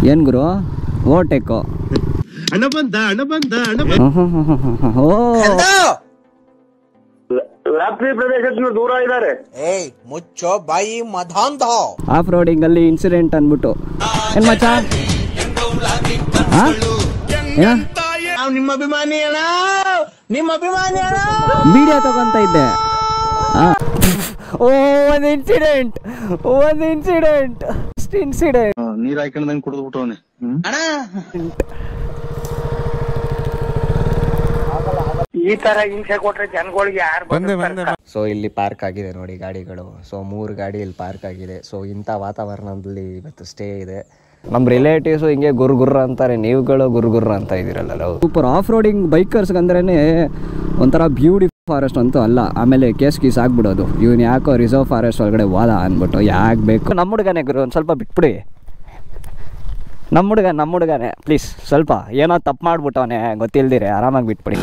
ಏನು ಗುರು ಓಟೆಕ್ಕು ಹಣ ಬಂದ ಹಣ ಬಂದ ಹಣ ಓ ವ್ಯಾಪ್ತಿ ಪ್ರದೇಶದಿಂದ ದೂರ ಇದ್ದಾರೆ ಏಯ್ ಮುಚ್ಚೋ ಬಾಯಿ ಮಧಾಂಧ ಆಫ್ ರೋಡಿಂಗಲ್ಲಿ ಇನ್ಸಿಡೆಂಟ್ ಅಂದ್ಬಿಟ್ಟು ಏನು ಮಚ್ಚ ಆ? ಏನ? ನಿಮ್ಮ ಅಭಿಮಾನಿ ಅಣ್ಣ ನಿಮ್ಮ ಅಭಿಮಾನಿ ಅಣ್ಣ ವಿಡಿಯೋ ತಗೊಂತ ಇದ್ದೆ ಆ. ಓ ಒಂದು ಇನ್ಸಿಡೆಂಟ್ ಒಂದು ಇನ್ಸಿಡೆಂಟ್ ಇಷ್ಟು ಇನ್ಸಿಡೆಂಟ್ ನೀರ್ ಹಾಕೊಂಡಂಗ್ ಕುಡಿದು ಬಿಟ್ಟವನೆ ಈ ತರ ಹಿಂಸೆ ಕೊಟ್ರೆ ಜನಗಳಿಗೆ ಯಾರು ಸೊ ಇಲ್ಲಿ ಪಾರ್ಕ್ ಆಗಿದೆ ನೋಡಿ ಗಾಡಿಗಳು ಸೊ ಮೂರು ಗಾಡಿ ಇಲ್ಲಿ ಪಾರ್ಕ್ ಆಗಿದೆ ಸೊ ಇಂಥ ವಾತಾವರಣದಲ್ಲಿ ಇವತ್ತು ಸ್ಟೇ ಇದೆ ನಮ್ಮ ರಿಲೇಟಿವ್ಸು ಹಿಂಗೆ ಗುರು ಗುರ್ರ ಅಂತಾರೆ ನೀವುಗಳು ಗುರು ಗುರ್ರ ಅಂತ ಇದ್ದೀರಲ್ಲ ಸೂಪರ್ ಆಫ್ ರೋಡಿಂಗ್ ಬೈಕರ್ಸ್ಗೆ ಅಂದ್ರೇ ಒಂಥರ ಬ್ಯೂಟಿ ಫಾರೆಸ್ಟ್ ಅಂತೂ ಅಲ್ಲ ಆಮೇಲೆ ಕೇಸ್ ಕೀಸ್ ಆಗ್ಬಿಡೋದು ಇವನು ಯಾಕೋ ರಿಸರ್ವ್ ಫಾರೆಸ್ಟ್ ಒಳಗಡೆ ವಾದ ಅಂದ್ಬಿಟ್ಟು ಯಾಕೆ ಬೇಕು ನಮ್ಮ ಹುಡುಗನೇ ಗುರು ಒಂದು ಸ್ವಲ್ಪ ಬಿಟ್ಬಿಡಿ ನಮ್ಮ ಹುಡುಗ ನಮ್ಮ ಹುಡುಗನೇ ಪ್ಲೀಸ್ ಸ್ವಲ್ಪ ಏನೋ ತಪ್ಪು ಮಾಡ್ಬಿಟ್ಟವನೇ ಗೊತ್ತಿಲ್ದಿರೆ ಆರಾಮಾಗಿ ಬಿಟ್ಬಿಡಿ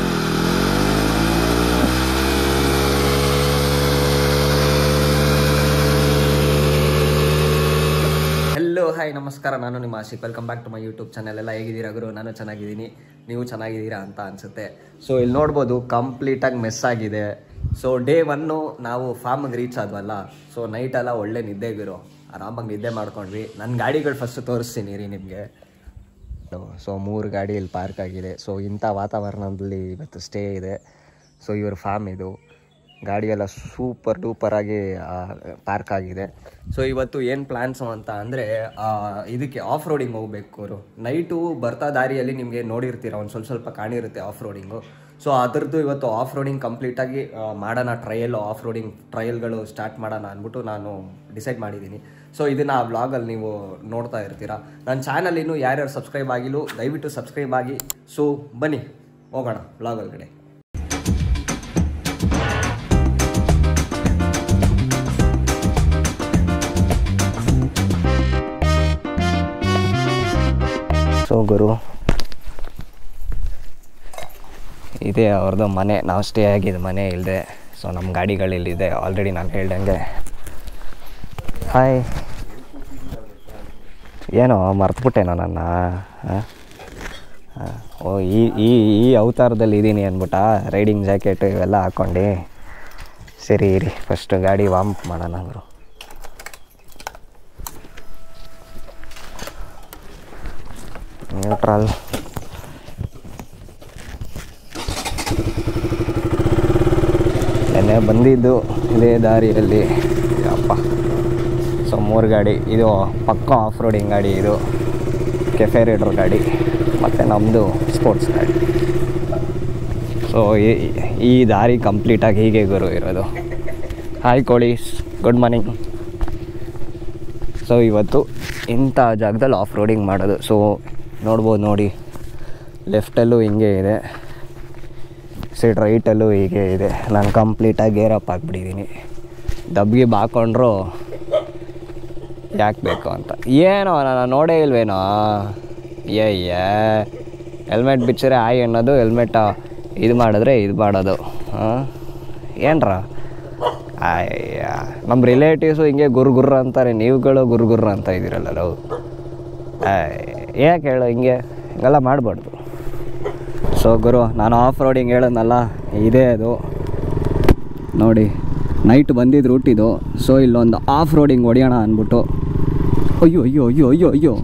ಹೆಲೋ ಹಾಯ್ ನಮಸ್ಕಾರ ನಾನು ನಿಮ್ಮ Ashik welcome back to my YouTube channel ಎಲ್ಲ ಹೇಗಿದ್ದೀರಾ ಗುರು ನಾನು ಚೆನ್ನಾಗಿದ್ದೀನಿ ನೀವು ಚೆನ್ನಾಗಿದ್ದೀರಾ ಅಂತ ಅನಿಸುತ್ತೆ ಸೊ ಇಲ್ಲಿ ನೋಡ್ಬೋದು ಕಂಪ್ಲೀಟಾಗಿ ಮೆಸ್ ಆಗಿದೆ ಸೊ ಡೇ ಒನ್ನು ನಾವು ಫಾರ್ಮ್ಗೆ ರೀಚ್ ಆದ್ವಲ್ಲ ಸೊ ನೈಟೆಲ್ಲ ಒಳ್ಳೆ ನಿದ್ದೆ ಗುರು ಆರಾಮಾಗಿ ನಿದ್ದೆ ಮಾಡ್ಕೊಂಡ್ವಿ ನನ್ನ ಗಾಡಿಗಳು ಫಸ್ಟ್ ತೋರಿಸ್ತೀನಿ ರೀ ನಿಮಗೆ ಸೊ ಮೂರು ಗಾಡಿ ಇಲ್ಲಿ ಪಾರ್ಕ್ ಆಗಿದೆ ಸೊ ಇಂಥ ವಾತಾವರಣದಲ್ಲಿ ಇವತ್ತು ಸ್ಟೇ ಇದೆ ಸೊ ಇವ್ರ ಫಾರ್ಮ್ ಇದು ಗಾಡಿಯೆಲ್ಲ ಸೂಪರ್ ಡೂಪರಾಗಿ ಪಾರ್ಕ್ ಆಗಿದೆ ಸೊ ಇವತ್ತು ಏನು ಪ್ಲ್ಯಾನ್ಸು ಅಂತ ಅಂದರೆ ಇದಕ್ಕೆ ಆಫ್ ರೋಡಿಂಗ್ ಹೋಗ್ಬೇಕು ಅವರು ನೈಟು ಬರ್ತಾ ದಾರಿಯಲ್ಲಿ ನಿಮಗೆ ನೋಡಿರ್ತೀರ ಒಂದು ಸ್ವಲ್ಪ ಸ್ವಲ್ಪ ಕಾಣಿರುತ್ತೆ ಆಫ್ ರೋಡಿಂಗು ಸೊ ಅದರದ್ದು ಇವತ್ತು ಆಫ್ ರೋಡಿಂಗ್ ಕಂಪ್ಲೀಟಾಗಿ ಮಾಡೋಣ ಟ್ರಯಲ್ ಆಫ್ ರೋಡಿಂಗ್ ಟ್ರಯಲ್ಗಳು ಸ್ಟಾರ್ಟ್ ಮಾಡೋಣ ಅಂದ್ಬಿಟ್ಟು ನಾನು ಡಿಸೈಡ್ ಮಾಡಿದ್ದೀನಿ ಸೊ ಇದನ್ನು ಆ ವ್ಲಾಗಲ್ಲಿ ನೀವು ನೋಡ್ತಾ ಇರ್ತೀರಾ ನನ್ನ ಚಾನಲ್ ಇನ್ನೂ ಯಾರ್ಯಾರು ಸಬ್ಸ್ಕ್ರೈಬ್ ಆಗಿಲ್ಲ ದಯವಿಟ್ಟು ಸಬ್ಸ್ಕ್ರೈಬ್ ಆಗಿ ಸೊ ಬನ್ನಿ ಹೋಗೋಣ ವ್ಲಾಗ್ ಒಳಗಡೆ ಸೊ ಗುರು ಇದೆ ಅವ್ರದ್ದು ಮನೆ ನಾವು ಸ್ಟೇ ಆಗಿದ್ದು ಮನೆ ಇಲ್ಲದೆ ಸೊ ನಮ್ಮ ಗಾಡಿಗಳಿಲ್ಲಿದೆ ಆಲ್ರೆಡಿ ನಾನು ಹೇಳ್ದಂಗೆ ಹಾಯ್ ಏನೋ ಮರ್ತುಬಿಟ್ಟೆನೋ ನನ್ನ ಆ? ಆ, ಓ ಈ ಈ ಈ ಅವತಾರದಲ್ಲಿ ಇದ್ದೀನಿ ಅಂದ್ಬಿಟ್ಟ ರೈಡಿಂಗ್ ಜಾಕೆಟ್ ಇವೆಲ್ಲ ಹಾಕ್ಕೊಂಡು ಸರಿ ಇರಿ ಫಸ್ಟ್ ಗಾಡಿ ವಾರ್ಮ್ ಮಾಡೋಣ ಗುರು ನ್ಯೂಟ್ರಲ್ ನೆನ್ನೆ ಬಂದಿದ್ದು ಇದೇ ದಾರಿಯಲ್ಲಿ ಅಪ್ಪ ಸೊ ಮೂರು ಗಾಡಿ ಇದು ಪಕ್ಕ ಆಫ್ ರೋಡಿಂಗ್ ಗಾಡಿ ಇದು ಕೆಫೆ ರೈಡರ್ ಗಾಡಿ ಮತ್ತು ನಮ್ಮದು ಸ್ಪೋರ್ಟ್ಸ್ ಗಾಡಿ ಸೊ ಈ ದಾರಿ ಕಂಪ್ಲೀಟಾಗಿ ಹೀಗೆ ಗುರು ಇರೋದು ಹಾಯ್ ಕೋಳಿ ಗುಡ್ ಮಾರ್ನಿಂಗ್ ಸೊ ಇವತ್ತು ಇಂಥ ಜಾಗದಲ್ಲಿ ಆಫ್ ರೋಡಿಂಗ್ ಮಾಡೋದು ಸೊ ನೋಡ್ಬೋದು ನೋಡಿ ಲೆಫ್ಟಲ್ಲೂ ಹಿಂಗೆ ಇದೆ ಸೈಡ್ ರೈಟಲ್ಲೂ ಹೀಗೆ ಇದೆ ನಾನು ಕಂಪ್ಲೀಟಾಗಿ ಗೇರ್ ಅಪ್ ಹಾಕ್ಬಿಟ್ಟಿದ್ದೀನಿ ದಬ್ಗೆ ಬಾಕೊಂಡ್ರು ಯಾಕೆ ಬೇಕು ಅಂತ ಏನೋ ನಾನು ನೋಡೇ ಇಲ್ವೇನೋ ಏಯ್ಯ ಹೆಲ್ಮೆಟ್ ಬಿಚ್ಚರೆ ಆಯ್ ಅನ್ನೋದು ಹೆಲ್ಮೆಟ್ ಇದು ಮಾಡಿದ್ರೆ ಇದು ಮಾಡೋದು ಹಾಂ ಏನ್ರ ಅಯ್ಯ ನಮ್ಮ ರಿಲೇಟಿವ್ಸು ಹಿಂಗೆ ಗುರು ಗುರ್ರ ಅಂತಾರೆ ನೀವುಗಳು ಗುರು ಗುರ್ರ ಅಂತ ಇದ್ದೀರಲ್ಲ ನಾವು ಯಾಕೆ ಹೇಳು ಹಿಂಗೆ ಹಿಂಗೆಲ್ಲ ಮಾಡಬಾರ್ದು ಸೊ ಗುರು ನಾನು ಆಫ್ ರೋಡಿಂಗ್ ಹೇಳೋದ್ನಲ್ಲ ಇದೇ ಅದು ನೋಡಿ ನೈಟ್ ಬಂದಿದ್ದು ರೂಟ್ ಇದು ಸೊ ಇಲ್ಲೊಂದು ಆಫ್ ರೋಡಿಂಗ್ ಹೊಡಿಯೋಣ ಅಂದ್ಬಿಟ್ಟು ಅಯ್ಯೋ ಅಯ್ಯೋ ಅಯ್ಯೋ ಅಯ್ಯೋ ಅಯ್ಯೋ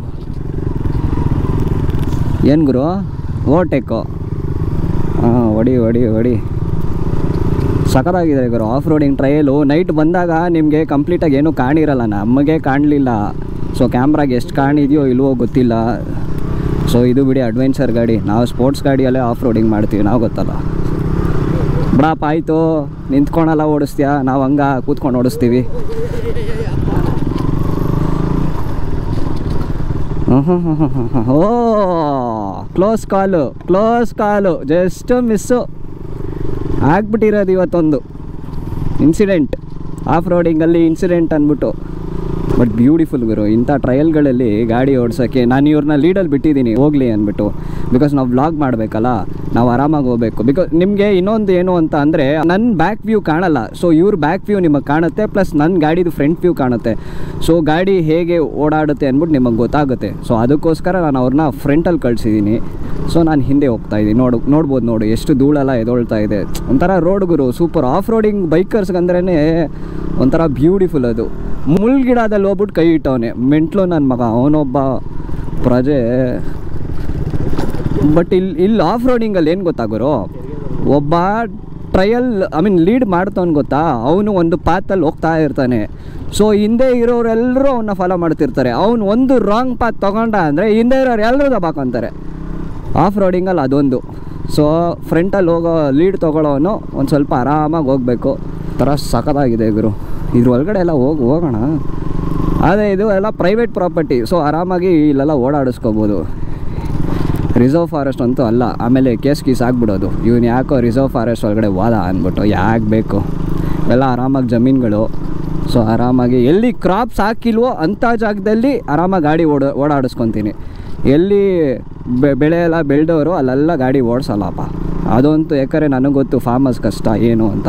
ಏನು ಗುರು ಓಟೆಕ್ಕು ಹಾಂ ಹೊಡಿ ಹೊಡಿ ಹೊಡಿ ಸಖತ್ತಾಗಿದೆ ಗುರು ಆಫ್ ರೋಡಿಂಗ್ ಟ್ರಯಲು ನೈಟ್ ಬಂದಾಗ ನಿಮಗೆ ಕಂಪ್ಲೀಟಾಗಿ ಏನೂ ಕಾಣಿರಲ್ಲ ನಮಗೆ ಕಾಣಲಿಲ್ಲ ಸೊ ಕ್ಯಾಮ್ರಾಗೆ ಎಷ್ಟು ಕಾಣಿದೆಯೋ ಇಲ್ವೋ ಗೊತ್ತಿಲ್ಲ ಸೊ ಇದು ಬಿಡಿ ಅಡ್ವೆಂಚರ್ ಗಾಡಿ ನಾವು ಸ್ಪೋರ್ಟ್ಸ್ ಗಾಡಿಯಲ್ಲೇ ಆಫ್ ರೋಡಿಂಗ್ ಮಾಡ್ತೀವಿ ನಾವು ಗೊತ್ತಲ್ಲ ಬಿಡಪ್ಪ ಆಯಿತು ನಿಂತ್ಕೊಂಡೆಲ್ಲ ಓಡಿಸ್ತೀಯಾ ನಾವು ಹಂಗ ಕೂತ್ಕೊಂಡು ಓಡಿಸ್ತೀವಿ ಹ್ಮ್ ಹ್ಮ್ ಹ್ಮ್ ಹ್ಮ್ ಹ್ಮ್. ಓ close call close call just miss ಆಗ್ಬಿಟ್ಟಿರೋದು ಇವತ್ತೊಂದು ಇನ್ಸಿಡೆಂಟ್ ಆಫ್ ರೋಡಿಂಗಲ್ಲಿ ಇನ್ಸಿಡೆಂಟ್ ಅಂದ್ಬಿಟ್ಟು ಬಟ್ ಬ್ಯೂಟಿಫುಲ್ ಗುರು ಇಂಥ ಟ್ರಯಲ್ಗಳಲ್ಲಿ ಗಾಡಿ ಓಡ್ಸೋಕ್ಕೆ ನಾನು ಇವ್ರನ್ನ ಲೀಡಲ್ಲಿ ಬಿಟ್ಟಿದ್ದೀನಿ ಹೋಗಲಿ ಅಂದ್ಬಿಟ್ಟು ಬಿಕಾಸ್ ನಾವು ವ್ಲಾಗ್ ಮಾಡಬೇಕಲ್ಲ ನಾವು ಆರಾಮಾಗಿ ಹೋಗ್ಬೇಕು ಬಿಕಾಸ್ ನಿಮಗೆ ಇನ್ನೊಂದು ಏನು ಅಂತ ಅಂದರೆ ನನ್ನ ಬ್ಯಾಕ್ ವ್ಯೂ ಕಾಣಲ್ಲ ಸೊ ಇವ್ರ ಬ್ಯಾಕ್ ವ್ಯೂ ನಿಮಗೆ ಕಾಣುತ್ತೆ ಪ್ಲಸ್ ನನ್ನ ಗಾಡಿದು ಫ್ರಂಟ್ ವ್ಯೂ ಕಾಣುತ್ತೆ ಸೊ ಗಾಡಿ ಹೇಗೆ ಓಡಾಡುತ್ತೆ ಅಂದ್ಬಿಟ್ಟು ನಿಮಗೆ ಗೊತ್ತಾಗುತ್ತೆ ಸೊ ಅದಕ್ಕೋಸ್ಕರ ನಾನು ಅವ್ರನ್ನ ಫ್ರಂಟಲ್ಲಿ ಕಳಿಸಿದ್ದೀನಿ ಸೊ ನಾನು ಹಿಂದೆ ಹೋಗ್ತಾ ಇದ್ದೀನಿ ನೋಡು ನೋಡ್ಬೋದು ನೋಡು ಎಷ್ಟು ಧೂಳೆಲ್ಲ ಎದೊಳ್ತಾ ಇದೆ ಒಂಥರ ರೋಡ್ ಗುರು ಸೂಪರ್ ಆಫ್ ರೋಡಿಂಗ್ ಬೈಕರ್ಸ್ಗಂದ್ರೇ ಒಂಥರ ಬ್ಯೂಟಿಫುಲ್ ಅದು ಮುಳ್ಗಿಡದಲ್ಲಿ ಹೋಗ್ಬಿಟ್ಟು ಕೈ ಇಟ್ಟವನೆ ಮೆಂಟ್ಲು ನನ್ನ ಮಗ ಅವನೊಬ್ಬ ಪ್ರಜೆ ಬಟ್ ಇಲ್ಲಿ ಇಲ್ಲಿ ಆಫ್ ರೋಡಿಂಗಲ್ಲಿ ಏನು ಗೊತ್ತಾ ಗುರು ಒಬ್ಬ ಟ್ರಯಲ್ ಐ ಮೀನ್ ಲೀಡ್ ಮಾಡ್ತಾನೆ ಗೊತ್ತಾ ಅವನು ಒಂದು ಪಾತಲ್ಲಿ ಹೋಗ್ತಾ ಇರ್ತಾನೆ ಸೊ ಹಿಂದೆ ಇರೋರೆಲ್ಲರೂ ಅವನ್ನ ಫಾಲೋ ಮಾಡ್ತಿರ್ತಾರೆ ಅವನು ಒಂದು ರಾಂಗ್ ಪಾತ್ ತೊಗೊಂಡ ಅಂದರೆ ಹಿಂದೆ ಇರೋರು ಎಲ್ಲರೂ ದಬಾಕೊಂತಾರೆ ಆಫ್ ರೋಡಿಂಗಲ್ಲಿ ಅದೊಂದು ಸೊ ಫ್ರಂಟಲ್ಲಿ ಹೋಗೋ ಲೀಡ್ ತೊಗೊಳ್ಳೋನು ಒಂದು ಸ್ವಲ್ಪ ಆರಾಮಾಗಿ ಹೋಗಬೇಕು ಥರ ಸಖತ್ತಾಗಿದೆ ಗುರು ಇದ್ರ ಒಳಗಡೆ ಎಲ್ಲ ಹೋಗಿ ಹೋಗೋಣ ಆದರೆ ಇದು ಎಲ್ಲ ಪ್ರೈವೇಟ್ ಪ್ರಾಪರ್ಟಿ ಸೊ ಆರಾಮಾಗಿ ಇಲ್ಲೆಲ್ಲ ಓಡಾಡಿಸ್ಕೋಬೋದು ರಿಸರ್ವ್ ಫಾರೆಸ್ಟ್ ಅಂತೂ ಅಲ್ಲ ಆಮೇಲೆ ಕೇಸ್ ಗೀಸ್ ಆಗ್ಬಿಡೋದು ಇವನು ಯಾಕೋ ರಿಸರ್ವ್ ಫಾರೆಸ್ಟ್ ಒಳಗಡೆ ಹೋದ ಅಂದ್ಬಿಟ್ಟು ಯಾಕೆ ಬೇಕು ಎಲ್ಲ ಆರಾಮಾಗಿ ಜಮೀನುಗಳು ಸೊ ಆರಾಮಾಗಿ ಎಲ್ಲಿ ಕ್ರಾಪ್ಸ್ ಹಾಕಿಲ್ವೋ ಅಂಥ ಜಾಗದಲ್ಲಿ ಆರಾಮಾಗಿ ಗಾಡಿ ಓಡ ಓಡಾಡಿಸ್ಕೊತೀನಿ ಎಲ್ಲಿ ಬೆ- ಬೆಳೆ ಎಲ್ಲ ಬೆಳೆದವರು ಅಲ್ಲೆಲ್ಲ ಗಾಡಿ ಓಡಿಸಲ್ಲಪ್ಪ ಅದಂತೂ ಯಾಕಂದರೆ ನನಗೆ ಗೊತ್ತು ಫಾರ್ಮರ್ಸ್ ಕಷ್ಟ ಏನು ಅಂತ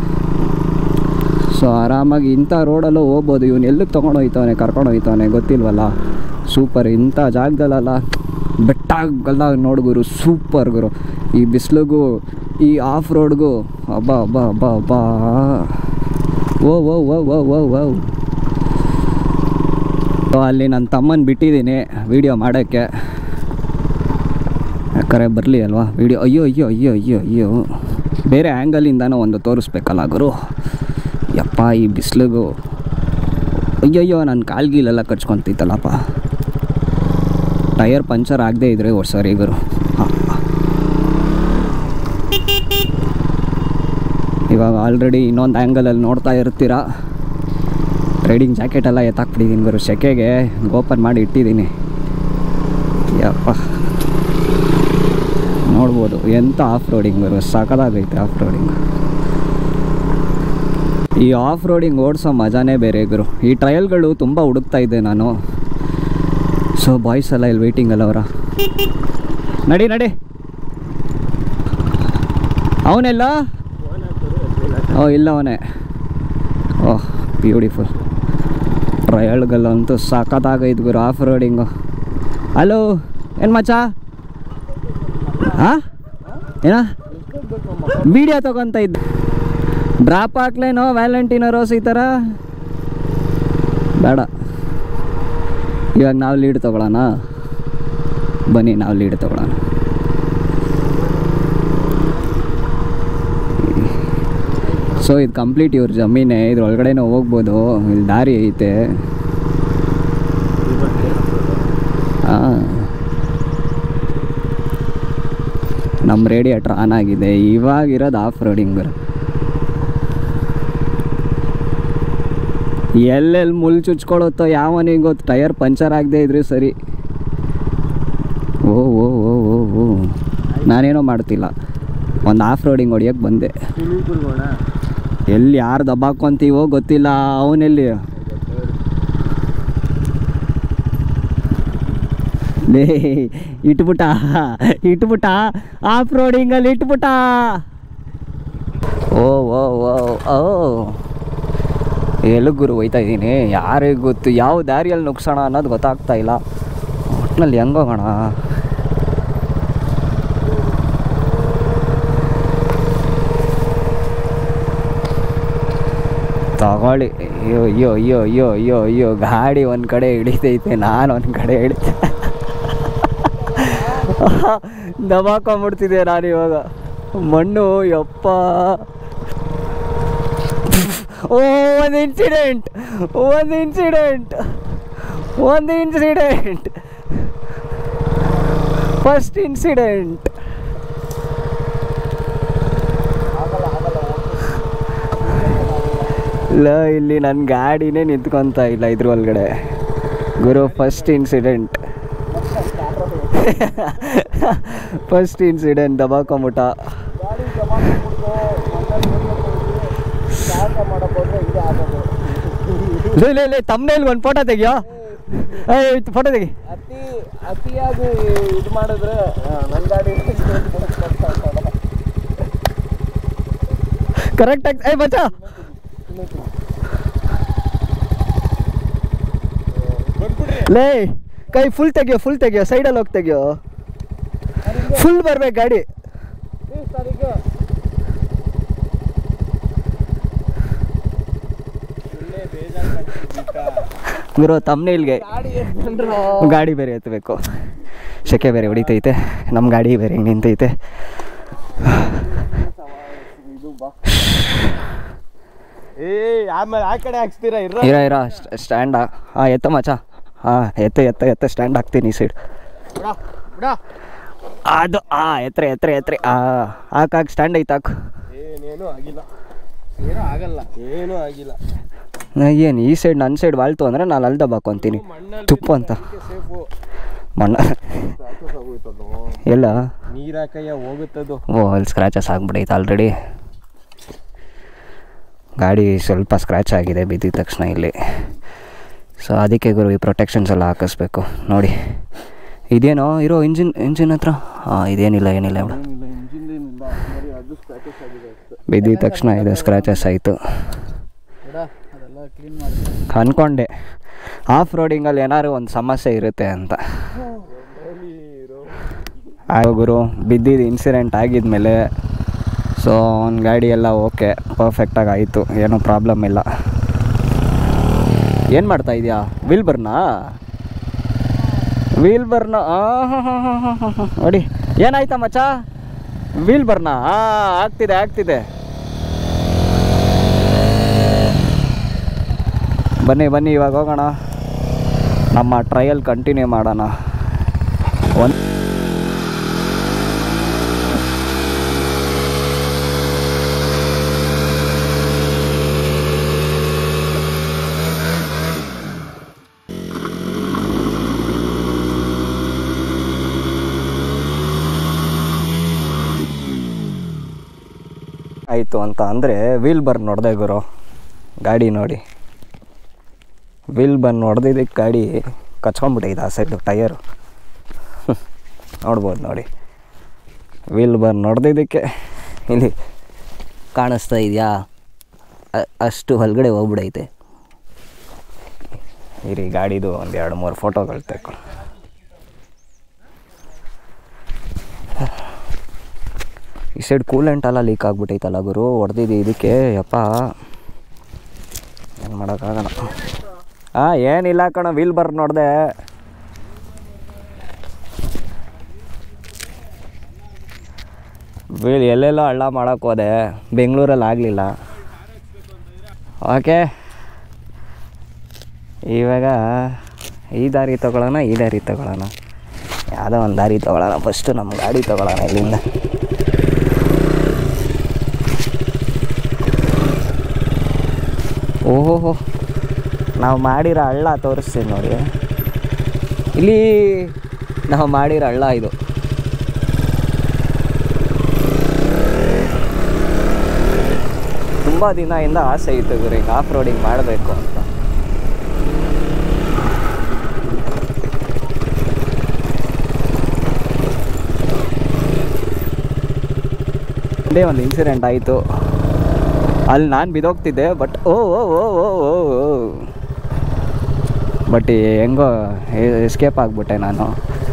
ಸೊ ಆರಾಮಾಗಿ ಇಂಥ ರೋಡಲ್ಲೂ ಹೋಗ್ಬೋದು ಇವನು ಎಲ್ಲಿಗೆ ತೊಗೊಂಡು ಹೋಯ್ತವನೆ ಕರ್ಕೊಂಡು ಹೋಯ್ತವನೆ ಗೊತ್ತಿಲ್ವಲ್ಲ ಸೂಪರ್ ಇಂಥ ಜಾಗದಲ್ಲೆಲ್ಲ ಬೆಟ್ಟಗೆಲ್ಲ ನೋಡ್ಗುರು ಸೂಪರ್ ಗುರು ಈ ಬಿಸಿಲಿಗೂ ಈ ಆಫ್ ರೋಡ್ಗೂ ಅಬ್ಬಾ ಅಬ್ಬಾ ಅಬ್ಬಾ ಅಬ್ಬಾ ಓ ಓ ಓ ಓ ಓ ಓ ಸೊ ಅಲ್ಲಿ ನನ್ನ ತಮ್ಮನ ಬಿಟ್ಟಿದ್ದೀನಿ ವೀಡಿಯೋ ಮಾಡೋಕ್ಕೆ ಯಾಕಂದರೆ ಬರಲಿ ಅಲ್ವಾ ವೀಡಿಯೋ ಅಯ್ಯೋ ಅಯ್ಯೋ ಅಯ್ಯೋ ಅಯ್ಯೋ ಅಯ್ಯೋ ಬೇರೆ ಆ್ಯಂಗಲಿಂದನೂ ಒಂದು ತೋರಿಸ್ಬೇಕಲ್ಲ ಗುರು ಯಪ್ಪ ಈ ಬಿಸಿಲಿಗೂ ಅಯ್ಯಯ್ಯೋ ನನ್ನ ಕಾಲ್ಗೀಲೆಲ್ಲ ಕಚ್ಕೊಂತೈತಲ್ಲಪ್ಪ ಟೈರ್ ಪಂಚರ್ ಆಗದೆ ಇದ್ರೆ ಸರಿ ಗುರು ಹಾಂ ಇವಾಗ ಆಲ್ರೆಡಿ ಇನ್ನೊಂದು ಆ್ಯಂಗಲಲ್ಲಿ ನೋಡ್ತಾ ಇರ್ತೀರಾ ರೈಡಿಂಗ್ ಜಾಕೆಟ್ ಎಲ್ಲ ಎತ್ತಾಕ್ಬಿಟ್ಟಿದ್ದೀನಿ ಗುರು ಸೆಕೆಗೆ ಓಪನ್ ಮಾಡಿ ಇಟ್ಟಿದ್ದೀನಿ ಯಪ್ಪ ನೋಡ್ಬೋದು ಎಂಥ ಆಫ್ ರೋಡಿಂಗ್ ಗುರು ಸಖತ್ತಾಗೈತೆ ಆಫ್ ರೋಡಿಂಗ್ ಈ ಆಫ್ ರೋಡಿಂಗ್ ಓಡಿಸೋ ಮಜಾನೇ ಬೇರೆ ಗುರು ಈ ಟ್ರಯಲ್ಗಳು ತುಂಬ ಹುಡುಕ್ತಾ ಇದ್ದೆ ನಾನು ಸೊ ಬಾಯ್ಸ್ ಎಲ್ಲ ಇಲ್ಲಿ ವೆಯ್ಟಿಂಗ್ ಅಲ್ಲ ಅವರ ನಡಿ ನಡಿ ಅವನೆಲ್ಲ ಓ ಇಲ್ಲ ಅವನೇ ಓಹ್ ಬ್ಯೂಟಿಫುಲ್ ಟ್ರಯಲ್ಗಳಂತೂ ಸಖತ್ತಾಗೈತೆ ಗುರು ಆಫ್ ರೋಡಿಂಗು ಹಲೋ ಏನು ಮಚ್ಚ ಹಾಂ ಏನ ವಿಡಿಯೋ ತಗೊಂತ ಇದ್ದೆ ಡ್ರಾಪ್ ಹಾಕ್ಲೇನೋ ವ್ಯಾಲೆಂಟಿನೋ ರೋಸ್ ಈ ಥರ ಬೇಡ ಇವಾಗ ನಾವು ಲೀಡ್ ತೊಗೊಳ್ಳೋಣ ಬನ್ನಿ ನಾವು ಲೀಡ್ ತೊಗೊಳ್ಳೋಣ ಸೊ ಇದು ಕಂಪ್ಲೀಟ್ ಇವ್ರ ಜಮೀನೇ ಇದ್ರೊಳಗಡೆನೂ ಹೋಗ್ಬೋದು ಇಲ್ಲಿ ದಾರಿ ಐತೆ ಹಾಂ ನಮ್ಮ ರೇಡಿಯೇಟ್ರ್ ಆನ್ ಆಗಿದೆ ಇವಾಗಿರೋದು ಆಫ್ ರೋಡಿಂಗ್ ಎಲ್ಲೆಲ್ಲಿ ಮುಲ್ ಚುಚ್ಕೊಳುತ್ತೋ ಯಾವನಿಗೆ ಗೊತ್ತು ಟೈರ್ ಪಂಚರ್ ಆಗದೆ ಇದ್ರೆ ಸರಿ ಓ ಓ ಓ ಓ ಓ ನಾನೇನೋ ಮಾಡ್ತಿಲ್ಲ ಒಂದು ಆಫ್ ರೋಡಿಂಗ್ ಹೊಡಿಯೋಕ್ಕೆ ಬಂದೆ ಎಲ್ಲಿ ಯಾರು ದಬ್ಬಾಕೊಂತೀವೋ ಗೊತ್ತಿಲ್ಲ ಅವನೆಲ್ಲಿ ಲೇ ಇಟ್ಬಿಟ್ಟ ಇಟ್ಬಿಟ್ಟ ಆಫ್ ರೋಡಿಂಗಲ್ಲಿ ಇಟ್ಬಿಟ್ಟ ಓ ಓ ಓ ಓ ಎಲ್ಲಿ ಗುರು ಹೋಯ್ತಾ ಇದ್ದೀನಿ ಯಾರಿಗೆ ಗೊತ್ತು ಯಾವ ದಾರಿಯಲ್ಲಿ ನುಗ್ಸೋಣ ಅನ್ನೋದು ಗೊತ್ತಾಗ್ತಾ ಇಲ್ಲ ಒಟ್ಟಿನಲ್ಲಿ ಹೆಂಗೆ ಹೋಗೋಣ ತಗೊಳ್ಳಿ ಅಯ್ಯೋ ಅಯ್ಯೋ ಅಯ್ಯೋ ಅಯ್ಯೋ ಅಯ್ಯೋ ಅಯ್ಯೋ ಗಾಡಿ ಒಂದು ಕಡೆ ಹಿಡಿತೈತೆ ನಾನು ಒಂದು ಕಡೆ ಹಿಡಿತೆ ದಬಾಕೊಂಬಿಡ್ತಿದ್ದೆ ನಾನು ಇವಾಗ ಮಣ್ಣು ಯಪ್ಪ ಓ ಒಂದು ಇನ್ಸಿಡೆಂಟ್ ಒಂದು ಇನ್ಸಿಡೆಂಟ್ ಒಂದು ಇನ್ಸಿಡೆಂಟ್ ಫಸ್ಟ್ ಇನ್ಸಿಡೆಂಟ್ ಇಲ್ಲ ಇಲ್ಲಿ ನನ್ನ ಗಾಡಿನೇ ನಿಂತ್ಕೊತಾ ಇಲ್ಲ ಇದ್ರ ಒಳಗಡೆ ಗುರು ಫಸ್ಟ್ ಇನ್ಸಿಡೆಂಟ್ ಫಸ್ಟ್ ಇನ್ಸಿಡೆಂಟ್ ದಬಾಕೊಂಬಿಟ್ಟ ಲೇ ಲೇ ಲೇ ತಮ್ಮನೇಲಿ ಒಂದು ಫೋಟೋ ತೆಗಿಯೋ ಏಯ್ ಫೋಟೋ ತೆಗಿ ಅತಿ ಅತಿಯಾಗಿ ಇದು ಮಾಡಿದ್ರೆ ನನ್ನ ಗಾಡಿ ಕರೆಕ್ಟ್ ಆಗಿ ಏಯ್ ಮಚ್ಚ ಲೇ ಕೈ ಫುಲ್ ತೆಗಿಯೋ ಫುಲ್ ತೆಗಿಯೋ ಸೈಡಲ್ಲಿ ಹೋಗಿ ತೆಗಿಯೋ ಫುಲ್ ಬರ್ಬೇಕು ಗಾಡಿ ಗುರು ತಮ್ಮನೇಲ್ಗೆ ಗಾಡಿ ಬೇರೆ ಎತ್ತಬೇಕು ಸೆಕೆ ಬೇರೆ ಹೊಡಿತೈತೆ ನಮ್ಮ ಗಾಡಿ ಬೇರೆ ಹಿಂಗೆ ನಿಂತೈತೆ ಏ ಆಮೇಲೆ ಆ ಕಡೆ ಹಾಕ್ಸ್ತೀರಾ ಇರ ಇರ ಇರ ಸ್ಟ್ಯಾಂಡ ಹಾಂ ಎತ್ತ ಮಚ್ಚ ಹಾಂ ಎತ್ತ ಎತ್ತ ಎತ್ತ ಸ್ಟ್ಯಾಂಡ್ ಹಾಕ್ತೀನಿ ಈ ಸೈಡ್ ಅದು ಆ ಎತ್ತರ ಎತ್ತರ ಎತ್ತರ ಆ ಹಾಕ್ ಹಾಕ್ ಸ್ಟ್ಯಾಂಡ್ ಐತೆ ಹಾಕು ಏನೇನು ಆಗಿಲ್ಲ ಏನೂ ಆಗಲ್ಲ ಏನೂ ಆಗಿಲ್ಲ ಏನು ಈ ಸೈಡ್ ನನ್ನ ಸೈಡ್ ವಾಳ್ತು ಅಂದರೆ ನಾನು ಅಲ್ಲಿ ದಬ್ಬಾಕೊಂತೀನಿ ತುಪ್ಪ ಅಂತ ಸೇಫು ಮಣ್ಣ ಎಲ್ಲ ನೀರ್ ಹಾಕಯ್ಯ ಹೋಗುತ್ತದು ಓ ಅಲ್ಲಿ ಸ್ಕ್ರ್ಯಾಚಸ್ ಆಗ್ಬಿಡೈತೆ ಆಲ್ರೆಡಿ ಗಾಡಿ ಸ್ವಲ್ಪ ಸ್ಕ್ರ್ಯಾಚ್ ಆಗಿದೆ ಬಿದ್ದಿದ ತಕ್ಷಣ ಇಲ್ಲಿ ಸೊ ಅದಕ್ಕೆ ಗುರು ಈ ಪ್ರೊಟೆಕ್ಷನ್ಸ್ ಎಲ್ಲ ಹಾಕಿಸ್ಬೇಕು ನೋಡಿ ಇದೇನೋ ಇರೋ ಇಂಜಿನ್ ಇಂಜಿನ್ ಹತ್ರ ಹಾಂ ಇದೇನಿಲ್ಲ ಏನಿಲ್ಲ ಬಿಡು ಇಂಜಿನ್ ಏನಿಲ್ಲ ಬರೀ ಅದು ಸ್ಕ್ರಾಚಸ್ ಆಗಿದೆ ಅಷ್ಟೇ ಬಿದ್ದಿದ ತಕ್ಷಣ ಇದು ಸ್ಕ್ರ್ಯಾಚಸ್ ಆಯಿತು ಅದೆಲ್ಲ ಕ್ಲೀನ್ ಮಾಡಿ ಅಂದ್ಕೊಂಡೆ ಆಫ್ ರೋಡಿಂಗಲ್ಲಿ ಏನಾದ್ರು ಒಂದು ಸಮಸ್ಯೆ ಇರುತ್ತೆ ಅಂತ ಆಗ ಗುರು ಬಿದ್ದಿದ್ದು ಇನ್ಸಿಡೆಂಟ್ ಆಗಿದ್ಮೇಲೆ ಸೊ ಅವ್ನ ಗಾಡಿ ಎಲ್ಲ ಓಕೆ ಪರ್ಫೆಕ್ಟಾಗಿ ಆಯಿತು ಏನೂ ಪ್ರಾಬ್ಲಮ್ ಇಲ್ಲ ಏನು ಮಾಡ್ತಾ ಇದೆಯಾ ವೀಲ್ ಬರ್ನಾ ವೀಲ್ ಬರ್ನ ನೋಡಿ ಏನಾಯ್ತಾ ಮಚ್ಚ ವೀಲ್ ಬರ್ನಾ ಹಾಂ ಆಗ್ತಿದೆ ಆಗ್ತಿದೆ ಬನ್ನಿ ಬನ್ನಿ ಇವಾಗ ಹೋಗೋಣ ನಮ್ಮ ಟ್ರಯಲ್ ಕಂಟಿನ್ಯೂ ಮಾಡೋಣ ಒಂದು ಆಯಿತು ಅಂತ ಅಂದರೆ ವೀಲ್ ಬರ್ನ್ ನೋಡಿದೆ ಗುರು ಗಾಡಿ ನೋಡಿ ವೀಲ್ ಬಂದು ಹೊಡೆದಿದ್ದಕ್ಕೆ ಗಾಡಿ ಕಚ್ಕೊಂಡ್ಬಿಟ್ಟೈತೆ ಆ ಸೈಡು ಟಯರು ನೋಡ್ಬೋದು ನೋಡಿ ವೀಲ್ ಬಂದು ಹೊಡೆದಿದ್ದಕ್ಕೆ ಇಲ್ಲಿ ಕಾಣಿಸ್ತಾ ಇದೆಯಾ ಅ- ಅಷ್ಟು ಹೊರಗಡೆ ಹೋಗ್ಬಿಡೈತೆ ಇರಿ ಗಾಡಿದು ಒಂದು ಎರಡು ಮೂರು ಫೋಟೋಗಳು ತೆಕ್ಕು ಈ ಸೈಡ್ ಕೂಲೆಂಟ್ ಎಲ್ಲ ಲೀಕ್ ಆಗ್ಬಿಟ್ಟೈತಲ್ಲ ಗುರು ಹೊಡೆದಿದ್ದು ಇದಕ್ಕೆ ಯಪ್ಪ ಏನು ಮಾಡೋಕ್ಕಾಗಲ್ಲ ಹಾಂ ಏನಿಲ್ಲ ಕಣ ವೀಲ್ ಬರ್ ನೋಡಿದೆ ವೀಲ್ ಎಲ್ಲೆಲ್ಲೋ ಹಳ್ಳ ಮಾಡೋಕ್ಕೆ ಹೋದೆ ಬೆಂಗಳೂರಲ್ಲಿ ಆಗಲಿಲ್ಲ ಓಕೆ ಇವಾಗ ಈ ದಾರಿ ತೊಗೊಳ್ಳೋಣ ಈ ದಾರಿ ತೊಗೊಳ್ಳೋಣ ಯಾವುದೋ ಒಂದು ದಾರಿ ತೊಗೊಳ್ಳೋಣ ಫಸ್ಟು ನಮ್ಮ ಗಾಡಿ ತೊಗೊಳ್ಳೋಣ ಇಲ್ಲಿಂದ ಓಹೋ ನಾವು ಮಾಡಿರೋ ಹಳ್ಳ ತೋರಿಸ್ತೀನಿ ನೋಡಿ ಇಲ್ಲಿ ನಾವು ಮಾಡಿರೋ ಹಳ್ಳ ಇದು ತುಂಬ ದಿನದಿಂದ ಆಸೆ ಇತ್ತು ಗುರು ಹಿಂಗೆ ಆಫ್ ರೋಡಿಂಗ್ ಮಾಡಬೇಕು ಅಂತ ಒಂದೇ ಒಂದು ಇನ್ಸಿಡೆಂಟ್ ಆಯಿತು ಅಲ್ಲಿ ನಾನು ಬಿದೋಗ್ತಿದ್ದೆ ಬಟ್ ಓ ಓ ಓ ಓ ಓ ಓ ಬಟ್ ಹೆಂಗೋ ಎಸ್ಕೇಪ್ ಆಗಿಬಿಟ್ಟೆ ನಾನು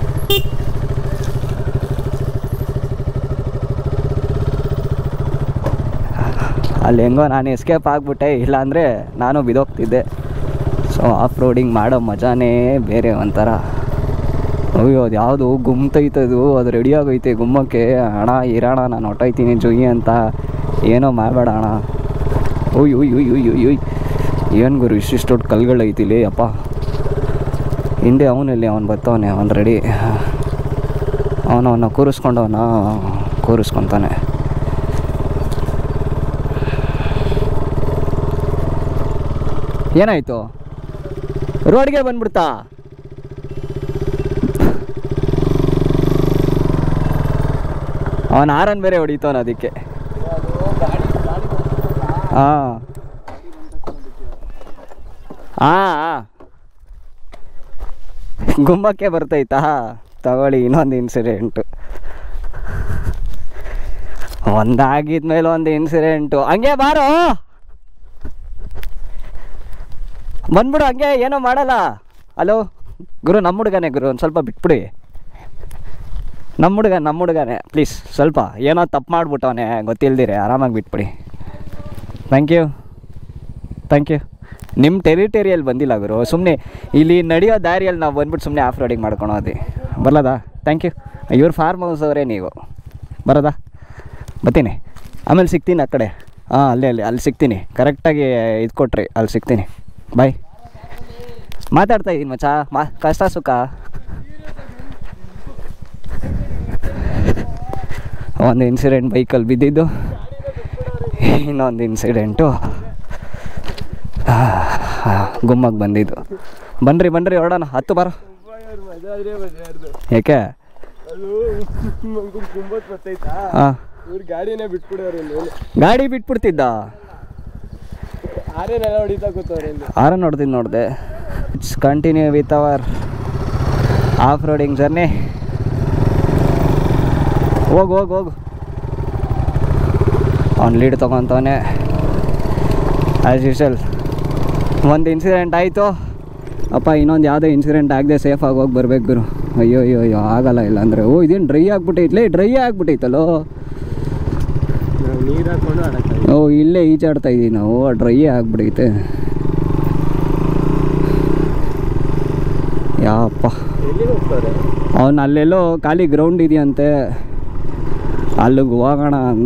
ಅಲ್ಲಿ ಹೆಂಗೋ ನಾನು ಎಸ್ಕೇಪ್ ಆಗಿಬಿಟ್ಟೆ ಇಲ್ಲಾಂದರೆ ನಾನು ಬಿದೋಗ್ತಿದ್ದೆ ಸೊ ಆಫ್ ರೋಡಿಂಗ್ ಮಾಡೋ ಮಜಾನೇ ಬೇರೆ ಒಂಥರ ಅಯ್ಯೋ ಅದು ಯಾವುದು ಗುಮ್ತೈತದು ಅದು ರೆಡಿ ಆಗೈತೆ ಗುಮ್ಮಕ್ಕೆ ಅಣ್ಣ ಇರೋಣ ನಾನು ಹೊಟ್ಟೋಯ್ತೀನಿ ಜುಯಿ ಅಂತ ಏನೋ ಮಾಡಬೇಡ ಅಣ್ಣ ಉಯ್ ಉಯ್ ಉಯ್ ಉಯ್ ಉಯ್ ಉಯ್ ಏನು ಗುರು ಇಷ್ಟಿಷ್ಟು ದೊಡ್ಡ ಕಲ್ಗಳೈತಿಲಿ ಅಪ್ಪ ಹಿಂದೆ ಅವನಲ್ಲಿ ಅವ್ನು ಬರ್ತಾವನೆ ಅವ್ನು ರೆಡಿ ಅವನು ಅವನ್ನ ಕೂರಿಸ್ಕೊಂಡವನ ಕೂರಿಸ್ಕೊತಾನೆ ಏನಾಯಿತು ರೋಡ್ಗೆ ಬಂದ್ಬಿಡ್ತಾ ಅವನ ಆರನ್ ಬೇರೆ ಹೊಡಿತಾವನ ಅದಕ್ಕೆ ಹಾಂ ಹಾಂ ಗುಮ್ಮಕ್ಕೆ ಬರ್ತೈತಾ ತಗೊಳ್ಳಿ ಇನ್ನೊಂದು ಇನ್ಸಿಡೆಂಟು ಒಂದಾಗಿದ್ಮೇಲೆ ಒಂದು ಇನ್ಸಿಡೆಂಟು ಹಂಗೆ ಬಾರೋ ಬಂದ್ಬಿಡು ಹಂಗೆ ಏನೋ ಮಾಡಲ್ಲ ಹಲೋ ಗುರು ನಮ್ಮ ಹುಡುಗನೇ ಗುರು ಒಂದು ಸ್ವಲ್ಪ ಬಿಟ್ಬಿಡಿ ನಮ್ಮ ಹುಡುಗ ನಮ್ಮ ಹುಡುಗನೇ ಪ್ಲೀಸ್ ಸ್ವಲ್ಪ ಏನೋ ತಪ್ಪು ಮಾಡ್ಬಿಟ್ಟವನೆ ಗೊತ್ತಿಲ್ದಿರೆ ಆರಾಮಾಗಿ ಬಿಟ್ಬಿಡಿ ಥ್ಯಾಂಕ್ ಯು ಥ್ಯಾಂಕ್ ಯು ನಿಮ್ಮ ಟೆರಿಟರಿಯಲ್ಲಿ ಬಂದಿಲ್ಲ ಗುರು ಸುಮ್ಮನೆ ಇಲ್ಲಿ ನಡೆಯೋ ದಾರಿಯಲ್ಲಿ ನಾವು ಬಂದ್ಬಿಟ್ಟು ಸುಮ್ಮನೆ ಆಫ್ ರೋಡಿಂಗ್ ಮಾಡ್ಕೊಳೋದಿ ಬರಲದಾ ಥ್ಯಾಂಕ್ ಯು ಇವ್ರ ಫಾರ್ಮ್ ಹೌಸ್ ಅವರೇ ನೀವು ಬರೋದಾ ಬರ್ತೀನಿ ಆಮೇಲೆ ಸಿಗ್ತೀನಿ ಆ ಕಡೆ ಹಾಂ ಅಲ್ಲೇ ಅಲ್ಲಿ ಅಲ್ಲಿ ಸಿಗ್ತೀನಿ ಕರೆಕ್ಟಾಗಿ ಇದು ಕೊಟ್ರಿ ಅಲ್ಲಿ ಸಿಗ್ತೀನಿ ಬಾಯ್ ಮಾತಾಡ್ತಾ ಇದ್ದೀನಿ ಮಚ್ಚ ಮಾ ಕಷ್ಟ ಸುಖ ಒಂದು ಇನ್ಸಿಡೆಂಟ್ ಬೈಕಲ್ಲಿ ಬಿದ್ದಿದ್ದು ಇನ್ನೊಂದು ಇನ್ಸಿಡೆಂಟು ಗುಮ್ಮಕ್ಕೆ ಬಂದಿದ್ದು ಬನ್ರಿ ಬನ್ರಿ ಹೊರಡೋಣ ಹತ್ತು ಬರೋ ಏಕೆ ಹಾಂ ಇವ್ರ ಗಾಡಿನೇ ಬಿಟ್ಬಿಡೋರು ಇಲ್ಲಿ ಗಾಡಿ ಬಿಟ್ಬಿಡ್ತಿದ್ದ ಆರೇನೆಲ್ಲ ಹೊಡಿತಾ ಕೂತವ್ರೆ ಇಲ್ಲಿ ಆರ ನೋಡ್ತೀನಿ ನೋಡಿದೆ it's continue with our off roading journey ಹೋಗು ಹೋಗು ಹೋಗು ಅವ್ನು ಲೀಡ್ ತೊಗೊತವನೆ ಆ್ಯಸ್ ಯೂಶಲ್ ಒಂದು ಇನ್ಸಿಡೆಂಟ್ ಆಯಿತು ಅಪ್ಪ ಇನ್ನೊಂದು ಯಾವುದೋ ಇನ್ಸಿಡೆಂಟ್ ಆಗದೆ ಸೇಫಾಗಿ ಹೋಗಿ ಬರ್ಬೇಕು ಗುರು ಅಯ್ಯೋ ಅಯ್ಯೋ ಅಯ್ಯೋ ಆಗಲ್ಲ ಇಲ್ಲ ಅಂದರೆ ಓ ಇದೇನು ಡ್ರೈ ಆಗ್ಬಿಟ್ಟೈತ್ಲೇ ಡ್ರೈ ಆಗ್ಬಿಟ್ಟೈತಲ್ಲೋ ನಾವು ನೀರು ಹಾಕೊಂಡು ಆಡಕ್ಕೆ ಓ ಇಲ್ಲೇ ಈಜಾಡ್ತಾ ಇದ್ದೀವಿ ನಾವು ಡ್ರೈ ಆಗ್ಬಿಡೈತೆ ಯಾಪ್ಪ ಎಲ್ಲಿ ಹೋಗ್ತಾರೆ ಅವನು ಅಲ್ಲೆಲ್ಲೋ ಖಾಲಿ ಗ್ರೌಂಡ್ ಇದೆಯಂತೆ ಅಲ್ಲಿಗೆ ಹೋಗೋಣ ಅಂದ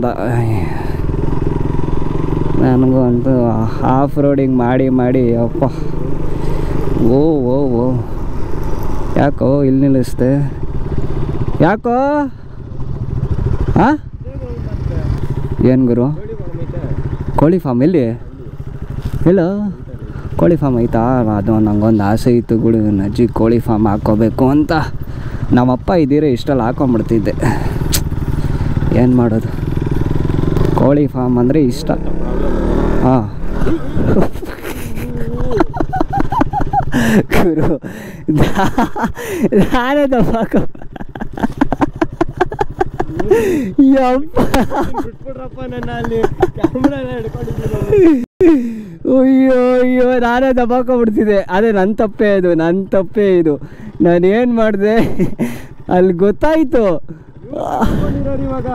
ನನಗೂ ಅಂತೂ ಆಫ್ ರೋಡಿಂಗ್ ಮಾಡಿ ಮಾಡಿ ಅಪ್ಪ ಓ ಓ ಓ ಯಾಕೋ ಇಲ್ಲಿ ನಿಲ್ಲಿಸ್ದೆ ಯಾಕೋ ಹಾಂ ಏನು ಗುರು ಕೋಳಿ ಫಾರ್ಮ್ ಎಲ್ಲಿ ಇಲ್ಲ ಕೋಳಿ ಫಾರ್ಮ್ ಐತಾ ಅದು ನಂಗೊಂದು ಆಸೆ ಇತ್ತು ಗುಡು ನನ್ನ ಅಜ್ಜಿ ಕೋಳಿ ಫಾರ್ಮ್ ಹಾಕ್ಕೋಬೇಕು ಅಂತ ನಮ್ಮಪ್ಪ ಇದ್ದೀರಿ ಇಷ್ಟಲ್ಲಿ ಹಾಕೊಂಬಿಡ್ತಿದ್ದೆ ಏನು ಮಾಡೋದು ಕೋಳಿ ಫಾರ್ಮ್ ಅಂದರೆ ಇಷ್ಟ ಹಾಂ ಗುರು ನಾನೇ ದಪ್ಪ ಯಪ್ಪ ಬಿಟ್ಬಿಡ್ರಪ್ಪ ನನ್ನ ಅಲ್ಲಿ ಕ್ಯಾಮ್ರಾನ ಹಿಡ್ಕೊಂಡಿದ್ದೀನಿ ಅಯ್ಯೋ ಅಯ್ಯೋ ನಾನೇ ದಬಾಕೊಂಡ್ಬಿಡ್ತಿದ್ದೆ ಅದೇ ನನ್ನ ತಪ್ಪೇ ಇದು ನನ್ನ ತಪ್ಪೇ ಇದು ನಾನು ಏನು ಮಾಡಿದೆ ಅಲ್ಲಿ ಗೊತ್ತಾಯಿತು ಇವಾಗ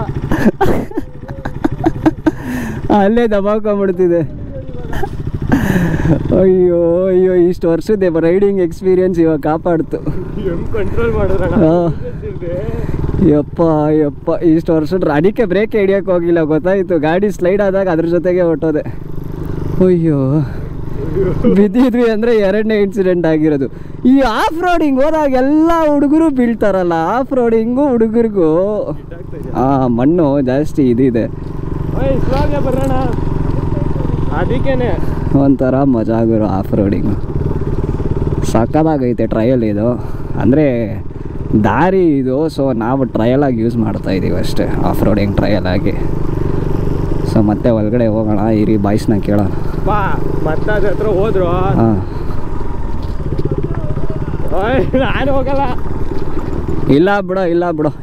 ಅಲ್ಲೇ ದಬಾಕೊಂಡ್ಬಿಡ್ತಿದ್ದೆ ಅಯ್ಯೋ ಅಯ್ಯೋ ಇಷ್ಟು ವರ್ಷದ ರೈಡಿಂಗ್ ಎಕ್ಸ್ಪೀರಿಯನ್ಸ್ ಇವಾಗ ಕಾಪಾಡ್ತು ಹೆಂಗ್ ಕಂಟ್ರೋಲ್ ಮಾಡೋಣ ಆ. ಯಪ್ಪ ಯಪ್ಪ ಇಷ್ಟು ವರ್ಷ ಅದಕ್ಕೆ ಬ್ರೇಕ್ ಹಿಡಿಯೋಕೆ ಹೋಗಿಲ್ಲ ಗೊತ್ತಾಯಿತು ಗಾಡಿ ಸ್ಲೈಡ್ ಆದಾಗ ಅದ್ರ ಜೊತೆಗೆ ಹೊಟ್ಟೋದೆ ಅಯ್ಯೋ ಬಿದ್ದಿದ್ವಿ ಅಂದರೆ ಎರಡನೇ ಇನ್ಸಿಡೆಂಟ್ ಆಗಿರೋದು ಈ ಆಫ್ ರೋಡಿಂಗ್ ಹೋದಾಗ ಎಲ್ಲ ಹುಡುಗರು ಬೀಳ್ತಾರಲ್ಲ ಆಫ್ ರೋಡಿಂಗು ಹುಡುಗರಿಗೂ ಹಾಂ ಮಣ್ಣು ಜಾಸ್ತಿ ಇದಿದೆ ಓಯ್ ಸ್ಲೋಗೆ ಬರೋಣ ಅದಕ್ಕೇನೆ ಒಂಥರ ಮಜಾ ಗುರು ಆಫ್ ರೋಡಿಂಗು ಸಕ್ಕದಾಗೈತೆ ಟ್ರಯಲ್ ಇದು ಅಂದರೆ ದಾರಿ ಇದು ಸೊ ನಾವು ಟ್ರಯಲಾಗಿ ಯೂಸ್ ಮಾಡ್ತಾ ಇದ್ದೀವಿ ಅಷ್ಟೇ ಆಫ್ ರೋಡಿಂಗ್ ಟ್ರಯಲ್ ಆಗಿ ಸೊ ಮತ್ತೆ ಒಳಗಡೆ ಹೋಗೋಣ ಇರಿ ಬಾಯ್ಸ್ನ ಕೇಳೋಣ ಬಾ ಮತ್ತೆ ಅದ್ರ ಹತ್ರ ಹೋದ್ರು ಹಾಂ ಓಯ್ ನಾನು ಹೋಗಲ್ಲ ಇಲ್ಲ ಬಿಡೋ ಇಲ್ಲ ಬಿಡೋ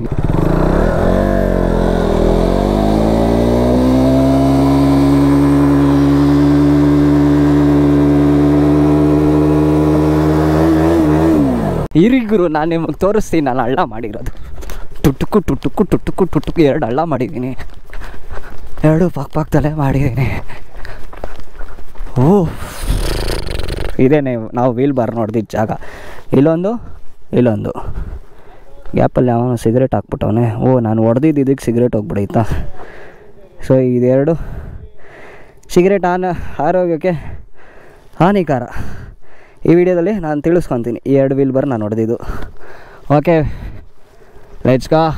ಇರಿ ಗುರು ನಾನು ನಿಮಗೆ ತೋರಿಸ್ತೀನಿ ನಾನು ಹಳ್ಳ ಮಾಡಿರೋದು ಟುಟುಕು ಟುಟುಕು ಟುಟುಕು ಟುಟುಕು ಎರಡು ಹಳ್ಳ ಮಾಡಿದ್ದೀನಿ ಎರಡು ಪಕ್ಕ ಪಕ್ಕದಲ್ಲೇ ಮಾಡಿದ್ದೀನಿ ಓ ಇದೇನೆ ನಾವು ವೀಲ್ ಬಾರ್ ನೋಡ್ದಿದ್ದ ಜಾಗ ಇಲ್ಲೊಂದು ಇಲ್ಲೊಂದು ಗ್ಯಾಪಲ್ಲಿ ಅವನು ಸಿಗರೇಟ್ ಹಾಕ್ಬಿಟ್ಟವನೆ ಓ ನಾನು ಹೊಡೆದಿದ್ದು ಇದಕ್ಕೆ ಸಿಗರೇಟ್ ಹೋಗ್ಬಿಡೈತಾ ಸೊ ಇದೆರಡು ಸಿಗರೇಟ್ ಆನ್ ಆರೋಗ್ಯಕ್ಕೆ ಹಾನಿಕಾರ ಈ ವಿಡಿಯೋದಲ್ಲಿ ನಾನು ತಿಳಿಸ್ಕೊತೀನಿ ಈ ಎರಡು ವೀಲ್ ಬರ್ ನಾನು ಹೊಡೆದಿದ್ದು ಓಕೆ ಲೆಟ್ಸ್ ಕಾ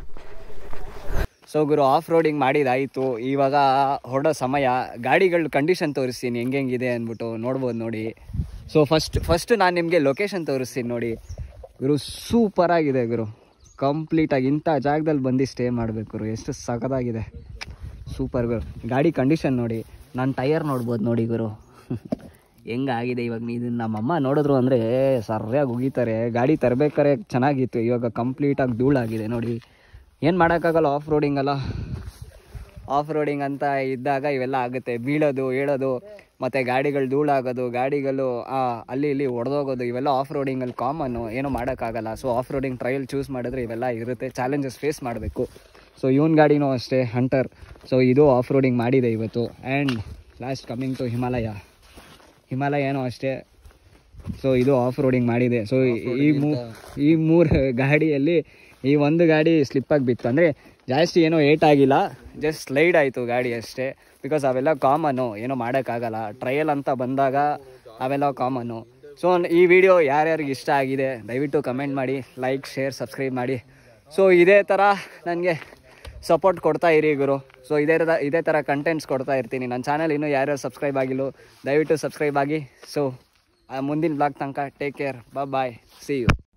ಸೊ ಗುರು ಆಫ್ ರೋಡಿಂಗ್ ಮಾಡಿದಾಯಿತು ಇವಾಗ ಹೊರಡೋ ಸಮಯ ಗಾಡಿಗಳ ಕಂಡೀಷನ್ ತೋರಿಸ್ತೀನಿ ಹೆಂಗೆ ಹೆಂಗಿದೆ ಅಂದ್ಬಿಟ್ಟು ನೋಡ್ಬೋದು ನೋಡಿ ಸೊ ಫಸ್ಟ್ ಫಸ್ಟ್ ನಾನು ನಿಮಗೆ ಲೊಕೇಶನ್ ತೋರಿಸ್ತೀನಿ ನೋಡಿ ಗುರು ಸೂಪರಾಗಿದೆ ಗುರು ಕಂಪ್ಲೀಟಾಗಿ ಇಂಥ ಜಾಗದಲ್ಲಿ ಬಂದು ಸ್ಟೇ ಮಾಡಬೇಕು ಗುರು ಎಷ್ಟು ಸಖತ್ತಾಗಿದೆ ಸೂಪರ್ ಗುರು ಗಾಡಿ ಕಂಡೀಷನ್ ನೋಡಿ ನಾನು ಟೈರ್ ನೋಡ್ಬೋದು ನೋಡಿ ಗುರು ಹೆಂಗಾಗಿದೆ ಇವಾಗ ಇದನ್ನ ನಮ್ಮಮ್ಮ ನೋಡಿದ್ರು ಅಂದರೆ ಸರಿಯಾಗಿ ಉಗಿತಾರೆ ಗಾಡಿ ತರಬೇಕಾರೆ ಚೆನ್ನಾಗಿತ್ತು ಇವಾಗ ಕಂಪ್ಲೀಟಾಗಿ ಧೂಳಾಗಿದೆ ನೋಡಿ ಏನು ಮಾಡೋಕ್ಕಾಗಲ್ಲ ಆಫ್ ರೋಡಿಂಗ್ ಅಲ್ಲ ಆಫ್ ರೋಡಿಂಗ್ ಅಂತ ಇದ್ದಾಗ ಇವೆಲ್ಲ ಆಗುತ್ತೆ ಬೀಳೋದು ಹೇಳೋದು ಮತ್ತು ಗಾಡಿಗಳು ಧೂಳಾಗೋದು ಗಾಡಿಗಳು ಆ, ಅಲ್ಲಿ ಇಲ್ಲಿ ಒಡೆದೋಗೋದು ಇವೆಲ್ಲ ಆಫ್ ರೋಡಿಂಗಲ್ಲಿ ಕಾಮನ್ನು ಏನೂ ಮಾಡೋಕ್ಕಾಗಲ್ಲ so off roading trail choose ಮಾಡಿದ್ರೆ ಇವೆಲ್ಲ ಇರುತ್ತೆ ಚಾಲೆಂಜಸ್ ಫೇಸ್ ಮಾಡಬೇಕು ಸೊ ಇವನ್ ಗಾಡಿನೂ ಅಷ್ಟೇ ಹಂಟರ್ ಸೊ ಇದು ಆಫ್ ರೋಡಿಂಗ್ ಮಾಡಿದೆ ಇವತ್ತು and last coming to Himalaya ಹಿಮಾಲಯನೂ ಅಷ್ಟೇ ಸೊ ಇದು ಆಫ್ ರೋಡಿಂಗ್ ಮಾಡಿದೆ ಸೊ ಈ ಮೂ ಈ ಮೂರು ಗಾಡಿಯಲ್ಲಿ ಈ ಒಂದು ಗಾಡಿ ಸ್ಲಿಪ್ಪಾಗಿ ಬಿತ್ತು ಅಂದರೆ ಜಾಸ್ತಿ ಏನೋ ಏಟ್ ಆಗಿಲ್ಲ ಜಸ್ಟ್ ಸ್ಲೈಡ್ ಆಯಿತು ಗಾಡಿ ಅಷ್ಟೇ ಬಿಕಾಸ್ ಅವೆಲ್ಲ ಕಾಮನ್ನು ಏನೋ ಮಾಡೋಕ್ಕಾಗಲ್ಲ ಟ್ರಯಲ್ ಅಂತ ಬಂದಾಗ ಅವೆಲ್ಲ ಕಾಮನ್ನು ಸೊ ಈ ವಿಡಿಯೋ ಯಾರ್ಯಾರಿಗೆ ಇಷ್ಟ ಆಗಿದೆ ದಯವಿಟ್ಟು ಕಮೆಂಟ್ ಮಾಡಿ ಲೈಕ್ ಶೇರ್ ಸಬ್ಸ್ಕ್ರೈಬ್ ಮಾಡಿ ಸೊ ಇದೇ ಥರ ನನಗೆ ಸಪೋರ್ಟ್ ಕೊಡ್ತಾ ಇರಿ ಗುರು ಸೊ ಇದೇ ಥರ ಇದೇ ಥರ ಕಂಟೆಂಟ್ಸ್ ಕೊಡ್ತಾ ಇರ್ತೀನಿ ನನ್ನ ಚಾನಲ್ ಇನ್ನೂ ಯಾರ್ಯಾರು ಸಬ್ಸ್ಕ್ರೈಬ್ ಆಗಿಲ್ಲ ದಯವಿಟ್ಟು ಸಬ್ಸ್ಕ್ರೈಬ್ ಆಗಿ ಸೊ ಮುಂದಿನ ಬ್ಲಾಗ್ ತನಕ take care bye see you